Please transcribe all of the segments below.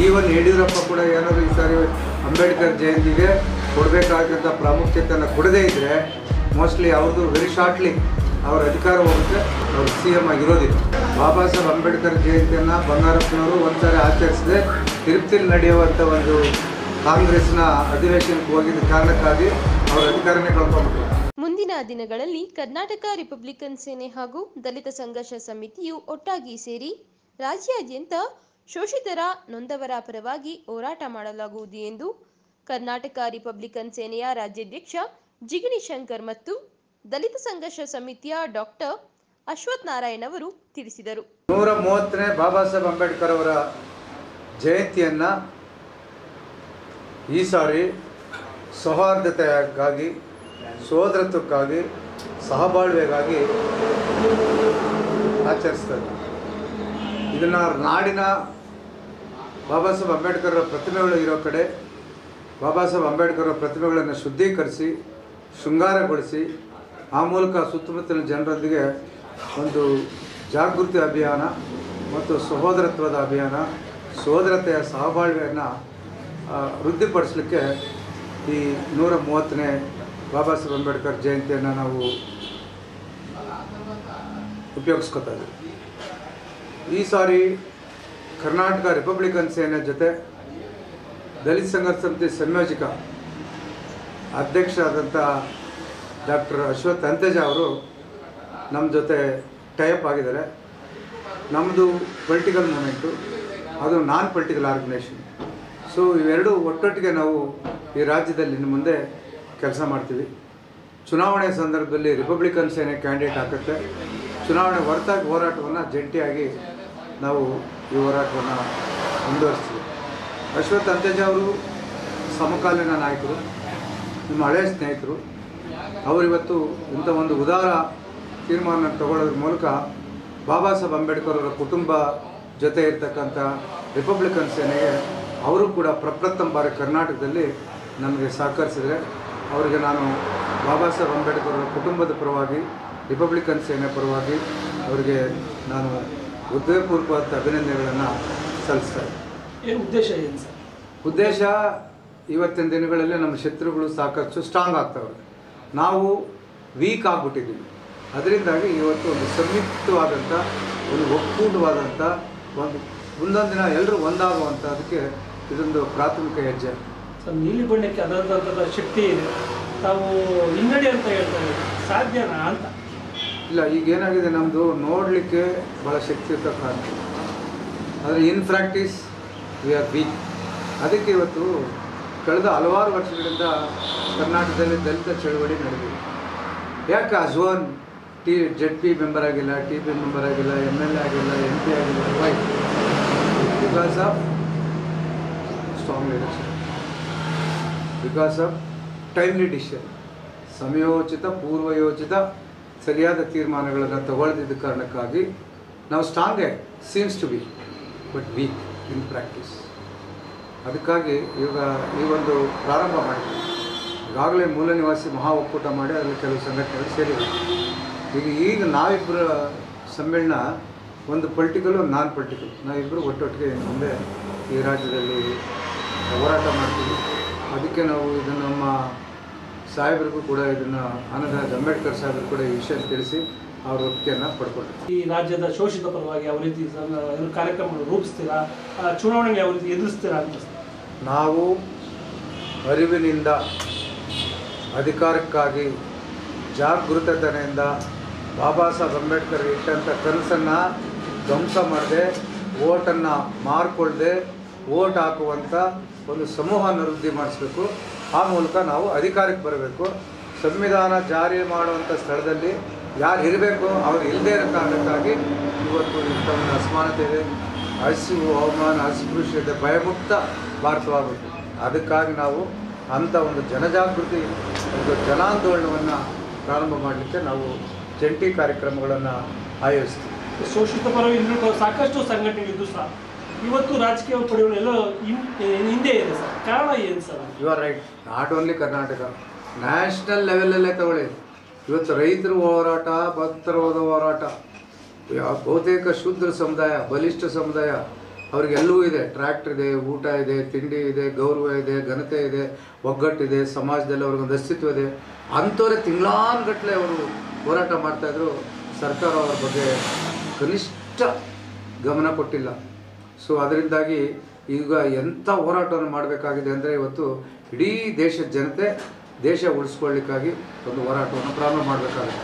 Even Yediyurappa ಕೂಡ ಏನಾದರೂ ಈ ಸಾರಿ ಅಂಬೇಡ್ಕರ್ ಜಯಂತಿಗೆ ಕೊಡಬೇಕಾದಂಥ ಪ್ರಾಮುಖ್ಯತೆಯನ್ನು ಕೊಡದೇ ಇದ್ದರೆ ಮೋಸ್ಟ್ಲಿ ಅವ್ರದ್ದು ವೆರಿ ಶಾರ್ಟ್ಲಿ ಅವ್ರ ಅಧಿಕಾರ ಹೋಗುತ್ತೆ ಅವ್ರು ಸಿ ಎಮ್ ಆಗಿರೋದಿಲ್ಲ ಬಾಬಾ ಸಾಹೇಬ್ ಅಂಬೇಡ್ಕರ್ ಜಯಂತಿಯನ್ನು ಬಂಗಾರಪ್ಪನವರು ಒಂದ್ಸಾರಿ ಆಚರಿಸದೆ ತಿರುಪ್ತಿಲಿ ನಡೆಯುವಂಥ ಒಂದು ಕಾಂಗ್ರೆಸ್ನ ಅಧಿವೇಶನಕ್ಕೆ ಹೋಗಿದ್ದ ಕಾರಣಕ್ಕಾಗಿ ಅವ್ರ ಅಧಿಕಾರನೇ ಕಳ್ಕೊಂಡ್ಬಿಟ್ರು ಮುಂದಿನ ದಿನಗಳಲ್ಲಿ ಕರ್ನಾಟಕ ರಿಪಬ್ಲಿಕನ್ ಸೇನೆ ಹಾಗೂ ದಲಿತ ಸಂಘರ್ಷ ಸಮಿತಿಯು ಒಟ್ಟಾಗಿ ಸೇರಿ ರಾಜ್ಯಾದ್ಯಂತ ಶೋಷಿತರ ನೊಂದವರ ಪರವಾಗಿ ಹೋರಾಟ ಮಾಡಲಾಗುವುದು ಎಂದು ಕರ್ನಾಟಕ ರಿಪಬ್ಲಿಕನ್ ಸೇನೆಯ ರಾಜ್ಯಾಧ್ಯಕ್ಷ ಜಿಗಣಿ ಶಂಕರ್ ಮತ್ತು ದಲಿತ ಸಂಘರ್ಷ ಸಮಿತಿಯ ಡಾಕ್ಟರ್ ಅಶ್ವಥ್ ನಾರಾಯಣ್ ಅವರು ತಿಳಿಸಿದರು ನೂರ ಮೂವತ್ತನೇ ಬಾಬಾ ಸಾಹೇಬ್ ಅಂಬೇಡ್ಕರ್ ಅವರ ಜಯಂತಿಯನ್ನು ಈ ಸಾರಿ ಸೌಹಾರ್ದತೆಗಾಗಿ ಸೋದರತ್ವಕ್ಕಾಗಿ ಸಹಬಾಳ್ವೆಗಾಗಿ ಆಚರಿಸ್ತಾರೆ ಇದನ್ನು ನಾಡಿನ ಬಾಬಾ ಸಾಹೇಬ್ ಅಂಬೇಡ್ಕರ್ ಅವರ ಪ್ರತಿಮೆಗಳು ಇರೋ ಕಡೆ ಬಾಬಾ ಸಾಹೇಬ್ ಅಂಬೇಡ್ಕರ್ ಅವರ ಪ್ರತಿಮೆಗಳನ್ನು ಶುದ್ಧೀಕರಿಸಿ ಶೃಂಗಾರಗೊಳಿಸಿ ಆ ಮೂಲಕ ಸುತ್ತಮುತ್ತಲಿನ ಜನರೊಂದಿಗೆ ಒಂದು ಜಾಗೃತಿ ಅಭಿಯಾನ ಮತ್ತು ಸಹೋದರತ್ವದ ಅಭಿಯಾನ ಸೋದರತೆಯ ಸಹಬಾಳ್ವೆಯನ್ನು ಆ, ವೃದ್ಧಿಪಡಿಸಲಿಕ್ಕೆ ಈ ನೂರ ಮೂವತ್ತನೇ ಬಾಬಾ ಸಾಹೇಬ್ ಅಂಬೇಡ್ಕರ್ ಜಯಂತಿಯನ್ನು ನಾವು ಉಪಯೋಗಿಸ್ಕೊತಾ ಇದ್ದೀವಿ ಈ ಸಾರಿ ಕರ್ನಾಟಕ ರಿಪಬ್ಲಿಕನ್ ಸೇನೆ ಜೊತೆ ದಲಿತ ಸಂಘರ್ಷ ಸಮಿತಿ ಸಂಯೋಜಕ ಅಧ್ಯಕ್ಷ ಆದಂಥ ಡಾಕ್ಟರ್ ಅಶ್ವಥ್ ಅಂತೆಜ ಅವರು ನಮ್ಮ ಜೊತೆ ಟೈಅಪ್ ಆಗಿದ್ದಾರೆ ನಮ್ಮದು ಪೊಲಿಟಿಕಲ್ ಮೂಮೆಂಟು ಅದು ನಾನ್ ಪೊಲಿಟಿಕಲ್ ಆರ್ಗನೈಸೇಷನ್ ಸೊ ಇವೆರಡು ಒಟ್ಟೊಟ್ಟಿಗೆ ನಾವು ಈ ರಾಜ್ಯದಲ್ಲಿ ಇನ್ನು ಮುಂದೆ ಕೆಲಸ ಮಾಡ್ತೀವಿ ಚುನಾವಣೆ ಸಂದರ್ಭದಲ್ಲಿ ರಿಪಬ್ಲಿಕನ್ ಸೇನೆ ಕ್ಯಾಂಡಿಡೇಟ್ ಹಾಕುತ್ತೆ ಚುನಾವಣೆ ಹೊರತಾಗಿ ಹೋರಾಟವನ್ನು ಜಂಟಿಯಾಗಿ ನಾವು ಈ ಹೋರಾಟವನ್ನು ಮುಂದುವರಿಸ್ತೀವಿ ಅಶ್ವಥ್ ಅಂತೆಜ ಅವರು ಸಮಕಾಲೀನ ನಾಯಕರು ನಿಮ್ಮ ಹಳೆಯ ಸ್ನೇಹಿತರು ಅವರಿವತ್ತು ಇಂಥ ಒಂದು ಉದಾರ ತೀರ್ಮಾನ ತಗೊಳ್ಳೋದ್ರ ಮೂಲಕ ಬಾಬಾ ಸಾಹೇಬ್ ಅಂಬೇಡ್ಕರ್ ಅವರ ಕುಟುಂಬ ಜೊತೆ ಇರ್ತಕ್ಕಂಥ ರಿಪಬ್ಲಿಕನ್ ಸೇನೆಗೆ ಅವರು ಕೂಡ ಪ್ರಪ್ರಥಮ ಬಾರಿ ಕರ್ನಾಟಕದಲ್ಲಿ ನಮಗೆ ಸಹಕರಿಸಿದರೆ ಅವರಿಗೆ ನಾನು ಬಾಬಾ ಸಾಹೇಬ್ ಅಂಬೇಡ್ಕರ್ ಅವರ ಕುಟುಂಬದ ಪರವಾಗಿ ರಿಪಬ್ಲಿಕನ್ ಸೇನೆ ಪರವಾಗಿ ಅವರಿಗೆ ನಾನು ಹೃದಯಪೂರ್ವಕವಾದ ಅಭಿನಂದನೆಗಳನ್ನು ಸಲ್ಲಿಸ್ತಾ ಇದ್ದೀನಿ. ಏನು ಉದ್ದೇಶ ಏನು ಸರ್ ಉದ್ದೇಶ ಇವತ್ತಿನ ದಿನಗಳಲ್ಲಿ ನಮ್ಮ ಶತ್ರುಗಳು ಸಾಕಷ್ಟು ಸ್ಟ್ರಾಂಗ್ ಆಗ್ತವೆ ನಾವು ವೀಕ್ ಆಗಿಬಿಟ್ಟಿದ್ದೀವಿ ಅದರಿಂದಾಗಿ ಇವತ್ತು ಒಂದು ಸಂಯುಕ್ತವಾದಂಥ ಒಂದು ಒಕ್ಕೂಟವಾದಂಥ ಒಂದು ಮುಂದೊಂದು ದಿನ ಎಲ್ಲರೂ ಒಂದಾಗುವಂಥ ಅದಕ್ಕೆ ಇದೊಂದು ಪ್ರಾಥಮಿಕ ಹೆಜ್ಜೆ ಸರ್ ನೀಲಿ ಬಣ್ಣಕ್ಕೆ ಅದರದಂಥದ ಶಕ್ತಿ ಇದೆ ತಾವು ಹಿನ್ನಡೆ ಅಂತ ಹೇಳ್ತಾ ಇದ್ದೀವಿ ಸಾಧ್ಯನಾ ಅಂತ ಇಲ್ಲ ಈಗ ಏನಾಗಿದೆ ನಮ್ಮದು ನೋಡಲಿಕ್ಕೆ ಭಾಳ ಶಕ್ತಿಯುತ ಕಾಣ್ತದೆ ಆದರೆ in practice we are weak ಅದಕ್ಕೆ ಇವತ್ತು ಕಳೆದ ಹಲವಾರು ವರ್ಷಗಳಿಂದ ಕರ್ನಾಟಕದಲ್ಲಿ ದಲಿತ ಚಳವಳಿ ನಡೆದಿದೆ ಯಾಕೆ ಅಜ್ವಾನ್ ಟಿ ಜೆಡ್ ಪಿ ಮೆಂಬರ್ ಆಗಿಲ್ಲ ಟಿ ಪಿ ಮೆಂಬರ್ ಆಗಿಲ್ಲ ಎಮ್ ಎಲ್ ಎ ಆಗಿಲ್ಲ ಎಂ ಪಿ ಆಗಿಲ್ಲ why because of strong leadership because of timely decision ಸಮಯೋಚಿತ ಪೂರ್ವಯೋಚಿತ ಸರಿಯಾದ ತೀರ್ಮಾನಗಳನ್ನು ತಗೊಳ್ದಿದ್ದ ಕಾರಣಕ್ಕಾಗಿ ನಾವು ಸ್ಟ್ರಾಂಗೇ seems to be but weak in practice ಅದಕ್ಕಾಗಿ ಈಗ ಈ ಒಂದು ಪ್ರಾರಂಭ ಮಾಡಿದ್ವಿ ಈಗಾಗಲೇ ಮೂಲ ನಿವಾಸಿ ಮಹಾ ಒಕ್ಕೂಟ ಮಾಡಿ ಅದರಲ್ಲಿ ಕೆಲವು ಸಂಘಟನೆಗಳು ಸೇರಿವೆ ಈಗ ಈಗ ನಾವಿಬ್ಬರ ಸಮ್ಮೇಳನ ಒಂದು ಪೊಲಿಟಿಕಲ್ ಒಂದು ನಾನ್ ಪೊಲಿಟಿಕಲ್ ನಾವಿಬ್ಬರು ಒಟ್ಟೊಟ್ಟಿಗೆ ಇನ್ನು ಮುಂದೆ ಈ ರಾಜ್ಯದಲ್ಲಿ ಹೋರಾಟ ಮಾಡ್ತೀವಿ ಅದಕ್ಕೆ ನಾವು ಇದನ್ನು ನಮ್ಮ ಸಾಹೇಬರಿಗೂ ಕೂಡ ಇದನ್ನು ಆನಂದರಾಜ್ ಅಂಬೇಡ್ಕರ್ ಸಾಹೇಬರು ಕೂಡ ಈ ವಿಷಯ ತಿಳಿಸಿ ಅವ್ರ ಒಪ್ಪಿಗೆಯನ್ನು ಪಡ್ಕೊಂಡಿದ್ದೀವಿ ಈ ರಾಜ್ಯದ ಶೋಷಿತ ಪರವಾಗಿ ಯಾವ ರೀತಿ ಸಣ್ಣ ಏನು ಕಾರ್ಯಕ್ರಮಗಳು ರೂಪಿಸ್ತೀರಾ ಆ ಚುನಾವಣೆಗೆ ಯಾವ ರೀತಿ ಎದುರಿಸ್ತೀರಾ ಅಂತ ಸರ್. ನಾವು ಅರಿವಿನಿಂದ ಅಧಿಕಾರಕ್ಕಾಗಿ ಜಾಗೃತತೆಯಿಂದ ಬಾಬಾ ಸಾಹೇಬ್ ಅಂಬೇಡ್ಕರ್ ಇಟ್ಟಂಥ ಕನಸನ್ನು ಧ್ವಂಸ ಮಾಡದೆ ಓಟನ್ನು ಮಾರ್ಕೊಳ್ದೆ ಓಟ್ ಹಾಕುವಂಥ ಒಂದು ಸಮೂಹನ ವೃದ್ಧಿ ಮಾಡಿಸ್ಬೇಕು ಆ ಮೂಲಕ ನಾವು ಅಧಿಕಾರಕ್ಕೆ ಬರಬೇಕು ಸಂವಿಧಾನ ಜಾರಿ ಮಾಡುವಂಥ ಸ್ಥಳದಲ್ಲಿ ಯಾರು ಇರಬೇಕು ಅವ್ರು ಇಲ್ಲದೇ ಇರೋ ಕಾರಣಕ್ಕಾಗಿ ಇವತ್ತು ಇಂಥ ಒಂದು ಅಸಮಾನತೆ ಇದೆ ಹಸಿವು ಅವಮಾನ ಅಸ್ಪೃಶ್ಯತೆ ಭಯಮುಕ್ತ ಭಾರತವಾಗುತ್ತೆ ಅದಕ್ಕಾಗಿ ನಾವು ಅಂಥ ಒಂದು ಜನಜಾಗೃತಿ ಒಂದು ಜನಾಂದೋಲನವನ್ನು ಪ್ರಾರಂಭ ಮಾಡಲಿಕ್ಕೆ ನಾವು ಜಂಟಿ ಕಾರ್ಯಕ್ರಮಗಳನ್ನು ಆಯೋಜಿಸ್ತೀವಿ ಶೋಷಿತ ಪರವಾಗಿ ಇನ್ನೂ ಸಾಕಷ್ಟು ಸಂಘಟನೆಗಳಿದ್ದು ಸಹ ಇವತ್ತು ರಾಜಕೀಯ ಪಡೆಯುವ ಎಲ್ಲ ಹಿಂ- ಹಿಂದೆ ಇದೆ ಸರ್ ಕಾರಣ ಏನು sir you are right not only Karnataka national ಲೆವೆಲಲ್ಲೇ ತಗೊಳ್ಳಿ ಇವತ್ತು ರೈತರ ಹೋರಾಟ ಭಕ್ತರ ಹೋದ ಹೋರಾಟ ಯಾ- ಬಹುತೇಕ ಶೂದ್ರ ಸಮುದಾಯ ಬಲಿಷ್ಠ ಸಮುದಾಯ ಅವ್ರಿಗೆಲ್ಲವೂ ಇದೆ ಟ್ರ್ಯಾಕ್ಟರ್ ಇದೆ ಊಟ ಇದೆ ತಿಂಡಿ ಇದೆ ಗೌರವ ಇದೆ ಘನತೆ ಇದೆ ಒಗ್ಗಟ್ಟಿದೆ ಸಮಾಜದಲ್ಲಿ ಅವ್ರಿಗೊಂದು ಅಸ್ತಿತ್ವ ಇದೆ ಅಂಥವ್ರೆ ತಿಂಗಳಾನ್ಗಟ್ಟಲೆ ಅವರು ಹೋರಾಟ ಮಾಡ್ತಾಯಿದ್ರು ಸರ್ಕಾರ ಅವ್ರ ಬಗ್ಗೆ ಕನಿಷ್ಠ ಗಮನ ಕೊಟ್ಟಿಲ್ಲ ಸೊ ಅದರಿಂದಾಗಿ ಈಗ ಎಂಥ ಹೋರಾಟವನ್ನು ಮಾಡಬೇಕಾಗಿದೆ ಅಂದರೆ ಇವತ್ತು ಇಡೀ ದೇಶದ ಜನತೆ ದೇಶ ಉಳಿಸ್ಕೊಳ್ಳಿಕ್ಕಾಗಿ ಒಂದು ಹೋರಾಟವನ್ನು ಪ್ರಾರಂಭ ಮಾಡಬೇಕಾಗುತ್ತೆ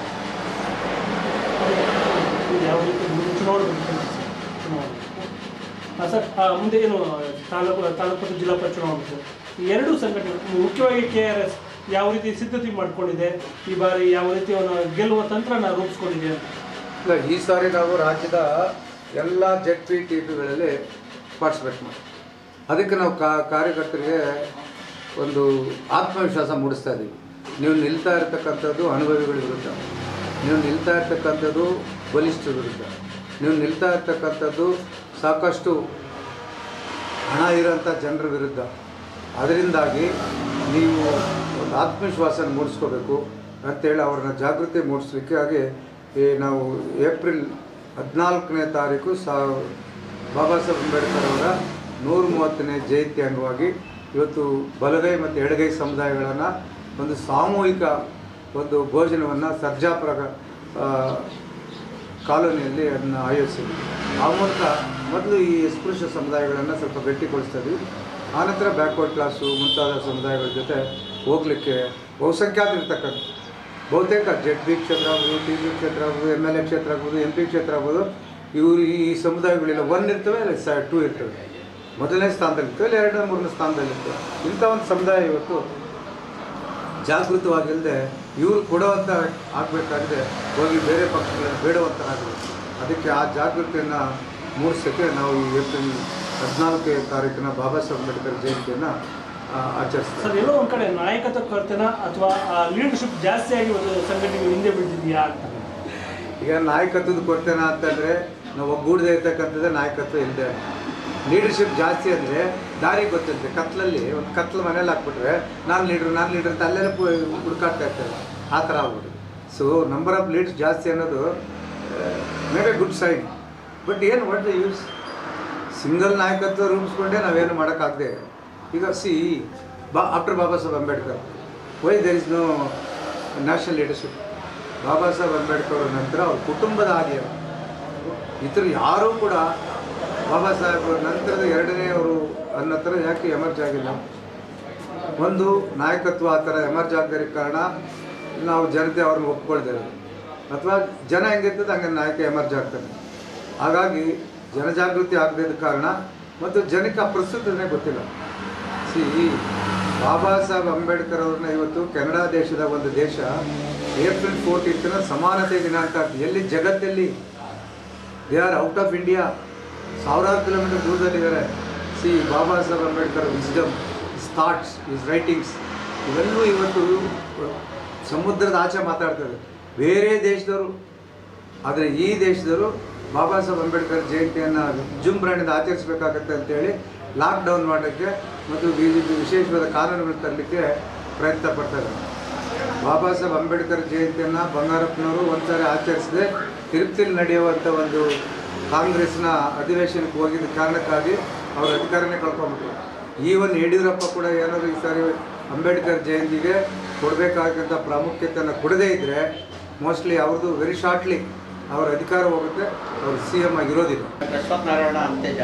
ಇದು ಯಾವ ರೀತಿ ಮುಂದೆ ಚುನಾವಣೆ ಬರುತ್ತೆ ಸರ್ ಚುನಾವಣೆ ಹಾಂ ಸರ್ ಆ, ಮುಂದೆ ಏನು ತಾಲೂಕು ತಾಲೂಕು ಮತ್ತು ಜಿಲ್ಲಾ ಪಂಚಾಯತ್ ಚುನಾವಣೆ ಬರುತ್ತೆ. ಈ ಎರಡೂ ಸಂಘಟನೆ ಮುಖ್ಯವಾಗಿ ಕೆ ಆರ್ ಎಸ್ ಯಾವ ರೀತಿ ಸಿದ್ಧತೆ ಮಾಡ್ಕೊಂಡಿದೆ ಈ ಬಾರಿ ಯಾವ ರೀತಿ ಅವನ ಗೆಲ್ಲುವ ತಂತ್ರನ ರೂಪಿಸ್ಕೊಂಡಿದೆ ಅಂತ ಇಲ್ಲ ಈ ಸಾರಿ ನಾವು ರಾಜ್ಯದ ಎಲ್ಲ ಜೆಡ್ ಪಿ ಟಿ ಪಿಗಳಲ್ಲಿ ಪಾರ್ಟಿಸಿಪೇಟ್ ಮಾಡಿ ಅದಕ್ಕೆ ನಾವು ಕಾ ಕಾರ್ಯಕರ್ತರಿಗೆ ಒಂದು ಆತ್ಮವಿಶ್ವಾಸ ಮೂಡಿಸ್ತಾ ಇದ್ದೀವಿ ನೀವು ನಿಲ್ತಾ ಇರ್ತಕ್ಕಂಥದ್ದು ಅನುಭವಿಗಳ ವಿರುದ್ಧ ನೀವು ನಿಲ್ತಾ ಇರ್ತಕ್ಕಂಥದ್ದು ಬಲಿಷ್ಠರ ವಿರುದ್ಧ ನೀವು ನಿಲ್ತಾ ಇರ್ತಕ್ಕಂಥದ್ದು ಸಾಕಷ್ಟು ಹಣ ಇರೋಂಥ ಜನರ ವಿರುದ್ಧ ಅದರಿಂದಾಗಿ ನೀವು ಒಂದು ಆತ್ಮವಿಶ್ವಾಸ ಮೂಡಿಸ್ಕೋಬೇಕು ಅಂತೇಳಿ ಅವ್ರನ್ನ ಜಾಗೃತಿ ಮೂಡಿಸ್ಲಿಕ್ಕೆ ಹಾಗೆ ಈ ನಾವು ಏಪ್ರಿಲ್ ಹದಿನಾಲ್ಕನೇ ತಾರೀಕು ಸಾ ಬಾಬಾ ಸಾಹೇಬ್ ಅಂಬೇಡ್ಕರ್ ಅವರ ನೂರ ಮೂವತ್ತನೇ ಜಯಂತಿ ಅಂಗವಾಗಿ ಇವತ್ತು ಬಲಗೈ ಮತ್ತು ಎಡಗೈ ಸಮುದಾಯಗಳನ್ನು ಒಂದು ಸಾಮೂಹಿಕ ಒಂದು ಭೋಜನವನ್ನು ಸರ್ಜಾಪುರ ಆ, ಕಾಲೋನಿಯಲ್ಲಿ ಅದನ್ನು ಆಯೋಜಿಸಿದ್ವಿ ಆ ಮೂಲಕ ಮೊದಲು ಈ ಸ್ಪೃಶ್ಯ ಸಮುದಾಯಗಳನ್ನು ಸ್ವಲ್ಪ ಗಟ್ಟಿಗೊಳಿಸ್ತಾ ಇದ್ವಿ ಆನಂತರ ಬ್ಯಾಕ್ವರ್ಡ್ ಕ್ಲಾಸು ಮುಂತಾದ ಸಮುದಾಯಗಳ ಜೊತೆ ಹೋಗಲಿಕ್ಕೆ ಬಹುಸಂಖ್ಯಾತರಿರ್ತಕ್ಕಂಥ ಬಹುತೇಕ ಜೆಡ್ ಬಿ ಕ್ಷೇತ್ರ ಆಗ್ಬೋದು ಟಿ ಬಿ ಕ್ಷೇತ್ರ ಆಗ್ಬೋದು ಎಮ್ ಎಲ್ ಎ ಕ್ಷೇತ್ರ ಆಗ್ಬೋದು ಎಂ ಪಿ ಕ್ಷೇತ್ರ ಆಗ್ಬೋದು ಇವರು ಈ ಸಮುದಾಯಗಳೆಲ್ಲ ಒನ್ ಇರ್ತವೆ ಇಲ್ಲ ಸ ಟೂ ಇರ್ತವೆ ಮೊದಲನೇ ಸ್ಥಾನದಲ್ಲಿ ಇರ್ತವೆ ಇಲ್ಲ ಎರಡನೇ ಮೂರನೇ ಸ್ಥಾನದಲ್ಲಿ ಇರ್ತವೆ ಇಂಥ ಒಂದು ಸಮುದಾಯ ಇವತ್ತು ಜಾಗೃತವಾಗಿಲ್ಲದೆ ಇವರು ಕೊಡುವಂಥ ಆಗಬೇಕಾಗಿದೆ ಹೋಗಿ ಬೇರೆ ಪಕ್ಷಗಳನ್ನು ಬೇಡುವಂಥರಾಗಬೇಕು ಅದಕ್ಕೆ ಆ ಜಾಗೃತಿಯನ್ನು ಮೂಡಿಸೋಕ್ಕೆ ನಾವು ಈ ಏಪ್ರಿಲ್ ಹದಿನಾಲ್ಕನೇ ತಾರೀಕಿನ ಬಾಬಾ ಸಾಹೇಬ್ ಅಂಬೇಡ್ಕರ್ ಜಯಂತಿಯನ್ನು ಆಚರಿಸ್ತಾರೆ ಸರ್ ಎಲ್ಲೋ ಒಂದ್ ಕಡೆ ನಾಯಕತ್ವ ಕೊರತೆನ ಅಥವಾ ಲೀಡರ್ಶಿಪ್ ಜಾಸ್ತಿ ಆಗಿ ಒಂದು ಸಂಘಟನೆ ಹಿಂದೆ ಬಿದ್ದಿದೆಯಾ ಅಂತ ಈಗ ನಾಯಕತ್ವದ ಕೊಡ್ತೇನೆ ಅಂತಂದರೆ ನಾವು ಒಗ್ಗೂಡದೆ ಇರ್ತಕ್ಕಂಥದ್ದೇ ನಾಯಕತ್ವ ಇಲ್ಲದೆ ಲೀಡರ್ಶಿಪ್ ಜಾಸ್ತಿ ಅಂದರೆ ದಾರಿ ಗೊತ್ತಿರುತ್ತೆ ಕತ್ಲಲ್ಲಿ ಒಂದು ಕತ್ಲು ಮನೇಲಿ ಹಾಕ್ಬಿಟ್ರೆ ನಾನು ಲೀಡ್ರು ನಾನು ಲೀಡ್ರ್ ಅಂತ ಅಲ್ಲೇ ಹುಡುಕಾಡ್ತಾ ಇರ್ತಾರೆ ಆ ಥರ ಆಗ್ಬಿಟ್ಟು ಸೊ ನಂಬರ್ ಆಫ್ ಲೀಡ್ಸ್ ಜಾಸ್ತಿ ಅನ್ನೋದು may be good sign but ಏನು ವಾಟ್ ದ ಯೂಸ್ ಸಿಂಗಲ್ ನಾಯಕತ್ವ ರೂಪಿಸ್ಕೊಂಡೇ ನಾವೇನು ಮಾಡೋಕ್ಕಾಗದೆ ಈಗ ಸಿ ಬಾ after Baba Saheb Ambedkar why there is no national leadership Baba Saheb Ambedkar ಅವ್ರ ನಂತರ ಅವ್ರ ಕುಟುಂಬದ ಹಾಗೆ ಇತರು ಯಾರೂ ಕೂಡ ಬಾಬಾ ಸಾಹೇಬ್ ಅವ್ರ ನಂತರದ ಎರಡನೇ ಅವರು ಅನ್ನೋ ಥರ ಯಾಕೆ ಎಮರ್ಜ್ ಆಗಿಲ್ಲ ಒಂದು ನಾಯಕತ್ವ ಆ ಥರ ಎಮರ್ಜ್ ಆಗದ ಕಾರಣ ನಾವು ಜನತೆ ಅವ್ರನ್ನ ಒಪ್ಕೊಳ್ತೇವೆ ಅಥವಾ ಜನ ಹೆಂಗಿರ್ತದೆ ಹಂಗೆ ನಾಯಕ ಎಮರ್ಜ್ ಆಗ್ತಾನೆ ಹಾಗಾಗಿ ಜನಜಾಗೃತಿ ಆಗದಿದ್ದ ಕಾರಣ ಮತ್ತು ಜನಕ್ಕೆ ಆ ಪ್ರಸ್ತುತನೇ ಗೊತ್ತಿಲ್ಲ ಸಿ ಬಾಬಾ ಸಾಹೇಬ್ ಅಂಬೇಡ್ಕರ್ ಅವ್ರನ್ನ ಇವತ್ತು ಕೆನಡಾ ದೇಶದ ಒಂದು ದೇಶ ಏಪ್ರಿಲ್ ಫೋರ್ಟೀನ್ತ್ನ ಸಮಾನತೆ ದಿನಾಂಕ ಅಂತ ಎಲ್ಲಿ ಜಗತ್ತಲ್ಲಿ they are out of India ಸಾವಿರಾರು ಕಿಲೋಮೀಟರ್ ದೂರದಲ್ಲಿದ್ದಾರೆ ಸಿ Baba Saheb Ambedkar wisdom his thoughts his writings ಇವೆಲ್ಲವೂ ಇವತ್ತು ಸಮುದ್ರದ ಆಚೆ ಮಾತಾಡ್ತಾರೆ ಬೇರೆ ದೇಶದವರು ಆದರೆ ಈ ದೇಶದವರು ಬಾಬಾ ಸಾಹೇಬ್ ಅಂಬೇಡ್ಕರ್ ಜಯಂತಿಯನ್ನು ವಿಜೃಂಭಣೆಯಿಂದ ಆಚರಿಸಬೇಕಾಗತ್ತೆ ಅಂತೇಳಿ ಲಾಕ್ಡೌನ್ ಮಾಡೋಕ್ಕೆ ಮತ್ತು ಬಿ ಜೆ ಪಿ ವಿಶೇಷವಾದ ಕಾನೂನುಗಳು ತರಲಿಕ್ಕೆ ಪ್ರಯತ್ನ ಪಡ್ತಾರೆ ಬಾಬಾ ಸಾಹೇಬ್ ಅಂಬೇಡ್ಕರ್ ಜಯಂತಿಯನ್ನು ಬಂಗಾರಪ್ಪನವರು ಒಂದ್ಸಾರಿ ಆಚರಿಸದೆ ತಿರುಪ್ತಿಲಿ ನಡೆಯುವಂಥ ಒಂದು ಕಾಂಗ್ರೆಸ್ನ ಅಧಿವೇಶನಕ್ಕೆ ಹೋಗಿದ್ದ ಕಾರಣಕ್ಕಾಗಿ ಅವ್ರ ಅಧಿಕಾರನೇ ಕಳ್ಕೊಂಬಿಟ್ರು ಈ ಒಂದು ಯಡಿಯೂರಪ್ಪ ಕೂಡ ಏನಾದರೂ ಈ ಸಾರಿ ಅಂಬೇಡ್ಕರ್ ಜಯಂತಿಗೆ ಕೊಡಬೇಕಾದಂಥ ಪ್ರಾಮುಖ್ಯತೆಯನ್ನು ಕೊಡದೇ ಇದ್ದರೆ ಮೋಸ್ಟ್ಲಿ ಅವ್ರದ್ದು ವೆರಿ ಶಾರ್ಟ್ಲಿ ಅವ್ರ ಅಧಿಕಾರ ಹೋಗುತ್ತೆ ಅವ್ರು ಸಿ ಎಮ್ ಆಗಿರೋದಿಲ್ಲ ಡಾಕ್ಟರ್ ನಾರಾಯಣ ಅಂತೇಜ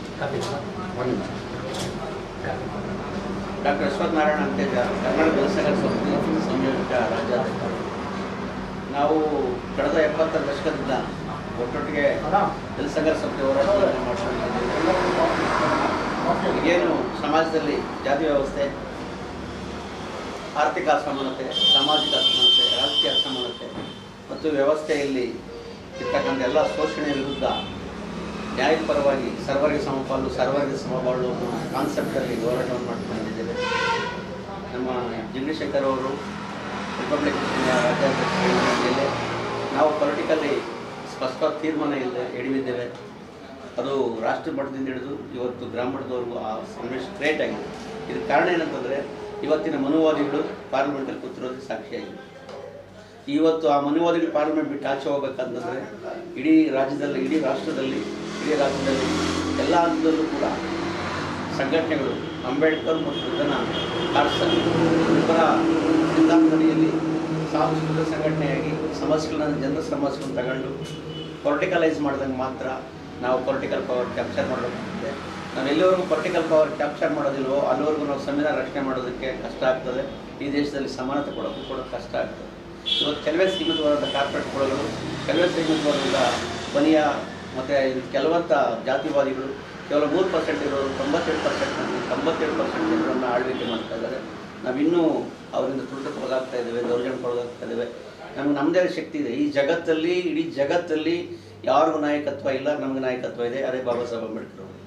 ಡಾಕ್ಟರ್ ನಾರಾಯಣ ಅಂತೇಜ ಕರ್ನಾಟಕ ಜನಸಂಘ ಸಂಸ್ಥೆ ಸಂಯೋಜಕ ರಾಜ್ಯಾಧ್ಯಕ್ಷ ನಾವು ಕಳೆದ ಎಪ್ಪತ್ತರ ದಶಕದಿಂದ ಒಟ್ಟೊಟ್ಟಿಗೆ ಜನಸಂಘ ಸಂಸ್ಥೆ ಹೋರಾಟವನ್ನು ಮಾಡ್ಕೊಂಡಿದ್ದೀವಿ ಏನು ಸಮಾಜದಲ್ಲಿ ಜಾತಿ ವ್ಯವಸ್ಥೆ ಆರ್ಥಿಕ ಅಸಮಾನತೆ ಸಾಮಾಜಿಕ ಅಸಮಾನತೆ ರಾಜಕೀಯ ಅಸಮಾನತೆ ಮತ್ತು ವ್ಯವಸ್ಥೆಯಲ್ಲಿ ಇರ್ತಕ್ಕಂಥ ಎಲ್ಲ ಶೋಷಣೆಯ ವಿರುದ್ಧ ನ್ಯಾಯದ ಪರವಾಗಿ ಸರ್ವರಿಗೆ ಸಮಪಾಲು ಸರ್ವರಿಗೆ ಸಮಬಾಳು ಅನ್ನೋ ಕಾನ್ಸೆಪ್ಟಲ್ಲಿ ಹೋರಾಟವನ್ನು ಮಾಡ್ಕೊಂಡಿದ್ದೇವೆ ನಮ್ಮ ಜಗದೀಶಂಕರ್ ಅವರು ರಿಪಬ್ಲಿಕ್ ರಾಜ್ಯಾಧ್ಯಕ್ಷರ ಮೇಲೆ ನಾವು ಪೊಲಿಟಿಕಲ್ಲಿ ಸ್ಪಷ್ಟ ತೀರ್ಮಾನ ಇಲ್ಲ ಹಿಡಿದಿದ್ದೇವೆ ಅದು ರಾಷ್ಟ್ರ ಮಟ್ಟದಿಂದ ಹಿಡಿದು ಇವತ್ತು ಗ್ರಾಮ ಮಟ್ಟದವರೆಗೂ ಆ ಸನ್ನಿವೇಶ ಕ್ರಿಯೇಟ್ ಆಗಿದೆ ಇದಕ್ಕೆ ಕಾರಣ ಏನಂತಂದರೆ ಇವತ್ತಿನ ಮನುವಾದಿಗಳು ಪಾರ್ಲಿಮೆಂಟಲ್ಲಿ ಕೂತಿರೋದಕ್ಕೆ ಸಾಕ್ಷಿಯಾಗಿದೆ ಇವತ್ತು ಆ ಮನುವಾದಿಗಳು ಪಾರ್ಲಿಮೆಂಟ್ ಬಿಟ್ಟು ಆಚೆ ಹೋಗ್ಬೇಕಂತಂದರೆ ಇಡೀ ರಾಜ್ಯದಲ್ಲಿ ಇಡೀ ರಾಷ್ಟ್ರದಲ್ಲಿ ಇಡೀ ರಾಜ್ಯದಲ್ಲಿ ಎಲ್ಲ ಹಂತದಲ್ಲೂ ಕೂಡ ಸಂಘಟನೆಗಳು ಅಂಬೇಡ್ಕರ್ ಮತ್ತು ಇದನ್ನ ಕಾರ್ಸನ್ ಇಬ್ಬರ ಸಿದ್ಧಾಂತದಡಿಯಲ್ಲಿ ಸಾಂಸ್ಕೃತಿಕ ಸಂಘಟನೆಯಾಗಿ ಸಮಸ್ಯೆಗಳನ್ನ ಜನರ ಸಮಸ್ಯೆಗಳನ್ನು ತಗೊಂಡು ಪೊಲಿಟಿಕಲೈಸ್ ಮಾಡಿದಂಗೆ ಮಾತ್ರ ನಾವು ಪೊಲಿಟಿಕಲ್ ಪವರ್ ಕ್ಯಾಪ್ಚರ್ ಮಾಡಬೇಕಾಗುತ್ತೆ ನಾವು ಎಲ್ಲಿವರೆಗೂ ಪೊಲಿಟಿಕಲ್ ಪವರ್ ಕ್ಯಾಪ್ಚರ್ ಮಾಡೋದಿಲ್ವೋ ಅಲ್ಲಿವರೆಗೂ ನಾವು ಸಂವಿಧಾನ ರಚನೆ ಮಾಡೋದಕ್ಕೆ ಕಷ್ಟ ಆಗ್ತದೆ ಈ ದೇಶದಲ್ಲಿ ಸಮಾನತೆ ಕೊಡೋಕ್ಕೂ ಕೂಡ ಕಷ್ಟ ಆಗ್ತದೆ ಇವತ್ತು ಕೆಲವೇ ಸೀಮಿತವಾದ ಕಾರ್ಪೊರೇಟ್ ಕೊಡಗಳು ಕೆಲವೇ ಸೀಮಿತವಾದ ಕೊನೆಯ ಮತ್ತು ಕೆಲವಂತ ಜಾತಿವಾದಿಗಳು ಕೇವಲ ಮೂರು ಪರ್ಸೆಂಟ್ ಇರೋರು ತೊಂಬತ್ತೇಳು ಪರ್ಸೆಂಟ್ ತೊಂಬತ್ತೇಳು ಪರ್ಸೆಂಟ್ ಜನರನ್ನು ಆಳ್ವಿಕೆ ಮಾಡ್ತಾ ಇದ್ದಾರೆ ನಾವಿನ್ನೂ ಅವರಿಂದ ತುಳಿತಕ್ಕೊಳಗಾಗ್ತಾ ಇದ್ದೇವೆ ದೌರ್ಜನ್ಯಕ್ಕೊಳಗಾಗ್ತಾ ಇದ್ದೇವೆ ನಮ್ಗೆ ನಮ್ಮದೇ ಶಕ್ತಿ ಇದೆ ಈ ಜಗತ್ತಲ್ಲಿ ಇಡೀ ಜಗತ್ತಲ್ಲಿ ಯಾರಿಗೂ ನಾಯಕತ್ವ ಇಲ್ಲ ನಮಗೆ ನಾಯಕತ್ವ ಇದೆ ಅದೇ ಬಾಬಾ ಸಾಹೇಬ್ ಅಂಬೇಡ್ಕರ್ ಅವರು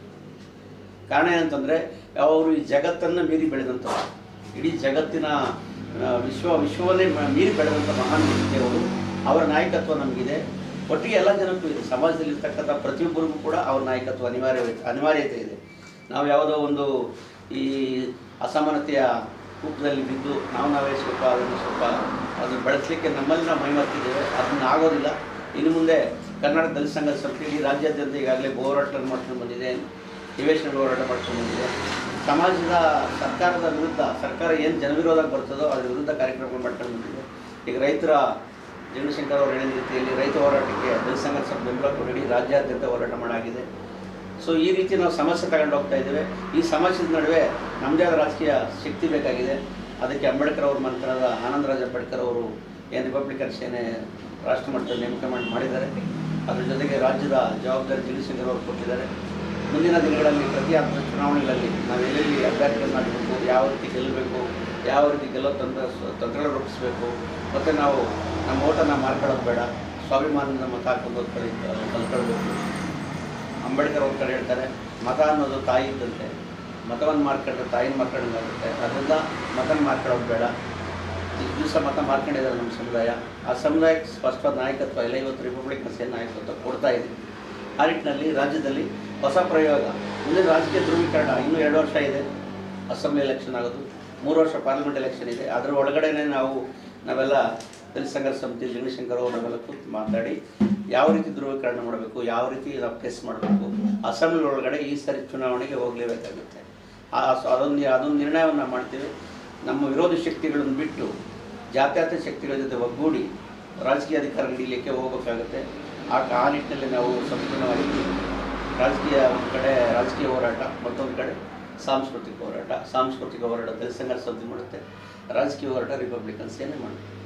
ಕಾರಣ ಏನಂತಂದರೆ ಅವರು ಈ ಜಗತ್ತನ್ನು ಮೀರಿ ಬೆಳೆದಂಥವ್ರು ಇಡೀ ಜಗತ್ತಿನ ಆ, ವಿಶ್ವ ವಿಶ್ವವನ್ನೇ ಮ- ಮೀರಿ ಬೆಳೆದಂಥ ಮಹಾನ್ ವ್ಯಕ್ತಿಯವರು ಅವರ ನಾಯಕತ್ವ ನಮಗಿದೆ ಒಟ್ಟಿಗೆ ಎಲ್ಲ ಜನಕ್ಕೂ ಇದೆ ಸಮಾಜದಲ್ಲಿ ಇರ್ತಕ್ಕಂಥ ಪ್ರತಿಯೊಬ್ಬರಿಗೂ ಕೂಡ ಅವ್ರ ನಾಯಕತ್ವ ಅನಿವಾರ್ಯ ಅನಿವಾರ್ಯತೆ ಇದೆ ನಾವು ಯಾವುದೋ ಒಂದು ಈ ಅಸಮಾನತೆಯ ಕೂಪದಲ್ಲಿ ಬಿದ್ದು ನಾವು ನಾವೇ ಸ್ವಲ್ಪ ಅದನ್ನು ಸ್ವಲ್ಪ ಅದನ್ನು ಬೆಳೆಸಲಿಕ್ಕೆ ನಮ್ಮಲ್ಲಿ ನಾವು ಮೈಮರ್ತಿದ್ದೇವೆ ಅದನ್ನು ಆಗೋದಿಲ್ಲ ಇನ್ನು ಮುಂದೆ ಕರ್ನಾಟಕ ದಲಿತ ಸಂಘ ಸಮಿತಿ ಇಡೀ ರಾಜ್ಯಾದ್ಯಂತ ಈಗಾಗಲೇ ಹೋರಾಟ ಮಾಡ್ಕೊಂಡು ಬಂದಿದೆ ನಿವೇಶನ ಹೋರಾಟ ಮಾಡ್ಕೊಂಡು ಬಂದಿದೆ ಸಮಾಜದ ಸರ್ಕಾರದ ವಿರುದ್ಧ ಸರ್ಕಾರ ಏನು ಜನವಿರೋಧ ಬರ್ತದೋ ಅದ್ರ ವಿರುದ್ಧ ಕಾರ್ಯಕ್ರಮಗಳು ಮಾಡ್ಕೊಂಡು ಬಂದಿದೆ ಈಗ ರೈತರ ಜಗದೀಶಂಕರ್ ಅವರು ಹೇಳಿದ ರೀತಿಯಲ್ಲಿ ರೈತ ಹೋರಾಟಕ್ಕೆ ದಲಿತ ಸಂಘ ಸ್ವಲ್ಪ ಬೆಂಬಲ ಕೊಡಿ ಇಡೀ ರಾಜ್ಯಾದ್ಯಂತ ಹೋರಾಟ ಮಾಡಾಗಿದೆ ಸೊ ಈ ರೀತಿ ನಾವು ಸಮಸ್ಯೆ ತಗೊಂಡು ಹೋಗ್ತಾ ಇದ್ದೇವೆ ಈ ಸಮಸ್ಯೆದ ನಡುವೆ ನಮ್ಮದೇ ಆದ ರಾಜಕೀಯ ಶಕ್ತಿ ಬೇಕಾಗಿದೆ ಅದಕ್ಕೆ ಅಂಬೇಡ್ಕರ್ ಅವ್ರ ಮಂತ್ರದ ಆನಂದರಾಜ್ ಅಂಬೇಡ್ಕರ್ ಅವರು ಏನು ರಿಪಬ್ಲಿಕನ್ ಸೇನೆ ರಾಷ್ಟ್ರ ಮಟ್ಟದಲ್ಲಿ ನೇಮಕ ಮಾಡಿ ಮಾಡಿದ್ದಾರೆ ಅದ್ರ ಜೊತೆಗೆ ರಾಜ್ಯದ ಜವಾಬ್ದಾರಿ ಜಗದೀಶಂಕರ್ ಅವರು ಕೊಟ್ಟಿದ್ದಾರೆ ಮುಂದಿನ ದಿನಗಳಲ್ಲಿ ಪ್ರತಿ ಹಂತದ ಚುನಾವಣೆಗಳಲ್ಲಿ ನಾವು ಎಲ್ಲೆಲ್ಲಿ ಅಭ್ಯರ್ಥಿಗಳನ್ನ ಮಾಡಬೇಕು ಯಾವ ರೀತಿ ಗೆಲ್ಲಬೇಕು ಯಾವ ರೀತಿ ಗೆಲ್ಲೋ ತಂತ್ರ ತಂತ್ರಗಳು ರೂಪಿಸಬೇಕು ಮತ್ತು ನಾವು ನಮ್ಮ ಓಟನ್ನು ಮಾರ್ಕೊಳ್ಳೋದು ಬೇಡ ಸ್ವಾಭಿಮಾನದಿಂದ ಮತ ಹಾಕೊಂಡು ಕಲಿ ಕಲ್ತ್ಕೊಳ್ಬೇಕು ಅಂಬೇಡ್ಕರ್ ಅವ್ರ ಕಡೆ ಹೇಳ್ತಾರೆ ಮತ ಅನ್ನೋದು ತಾಯಿ ಇದ್ದಂತೆ ಮತವನ್ನು ಮಾರ್ಕೊಂಡ್ರೆ ತಾಯಿನ ಮಾರ್ಕೊಂಡಂಗಾಗುತ್ತೆ ಅದರಿಂದ ಮತನ ಮಾರ್ಕೊಳ್ಳೋದು ಬೇಡ ಇಷ್ಟು ದಿವಸ ಮತ ಮಾರ್ಕೊಂಡಿದ್ದಾರೆ ನಮ್ಮ ಸಮುದಾಯ ಆ ಸಮುದಾಯಕ್ಕೆ ಸ್ಪಷ್ಟವಾದ ನಾಯಕತ್ವ ಇಲ್ಲ ಇವತ್ತು ರಿಪಬ್ಲಿಕ್ ಸೇನೆ ನಾಯಕತ್ವ ಕೊಡ್ತಾ ಇದೆ ಆ ನಿಟ್ಟಿನಲ್ಲಿ ರಾಜ್ಯದಲ್ಲಿ ಹೊಸ ಪ್ರಯೋಗ ಮುಂದೆ ರಾಜಕೀಯ ಧ್ರುವೀಕರಣ ಇನ್ನೂ ಎರಡು ವರ್ಷ ಇದೆ ಅಸೆಂಬ್ಲಿ ಎಲೆಕ್ಷನ್ ಆಗೋದು ಮೂರು ವರ್ಷ ಪಾರ್ಲಿಮೆಂಟ್ ಎಲೆಕ್ಷನ್ ಇದೆ ಅದರ ಒಳಗಡೆನೆ ನಾವು ನಾವೆಲ್ಲ ದಲಿತ ಸಂಘರ್ಷ ಸಮಿತಿ ಜಗದೀಶಂಕರ್ ಅವರು ನಾವೆಲ್ಲ ಕೂತು ಮಾತಾಡಿ ಯಾವ ರೀತಿ ಧ್ರುವೀಕರಣ ಮಾಡಬೇಕು ಯಾವ ರೀತಿ ನಾವು ಫೇಸ್ ಮಾಡಬೇಕು ಅಸೆಂಬ್ಲಿ ಒಳಗಡೆ ಈ ಸರಿ ಚುನಾವಣೆಗೆ ಹೋಗಲೇಬೇಕಾಗುತ್ತೆ ಆ ಸೊ ಅದೊಂದು ಅದೊಂದು ನಿರ್ಣಯವನ್ನು ಮಾಡ್ತೀವಿ ನಮ್ಮ ವಿರೋಧಿ ಶಕ್ತಿಗಳನ್ನು ಬಿಟ್ಟು ಜಾತ್ಯತೀತ ಶಕ್ತಿಗಳ ಜೊತೆ ಒಗ್ಗೂಡಿ ರಾಜಕೀಯ ಅಧಿಕಾರ ಹಿಡಿಯಲಿಕ್ಕೆ ಹೋಗಬೇಕಾಗುತ್ತೆ ಆ ಆ ನಿಟ್ಟಿನಲ್ಲಿ ನಾವು ಸಂಪೂರ್ಣವಾಗಿ ರಾಜಕೀಯ ಒಂದು ಕಡೆ ರಾಜಕೀಯ ಹೋರಾಟ ಮತ್ತೊಂದು ಕಡೆ ಸಾಂಸ್ಕೃತಿಕ ಹೋರಾಟ ಸಾಂಸ್ಕೃತಿಕ ಹೋರಾಟ ದಲಿತ ಸಂಘರ್ಷ ಸಮಿತಿ ಮಾಡುತ್ತೆ ರಾಜಕೀಯ ಹೋರಾಟ ರಿಪಬ್ಲಿಕನ್ ಸೇನೆ ಮಾಡುತ್ತೆ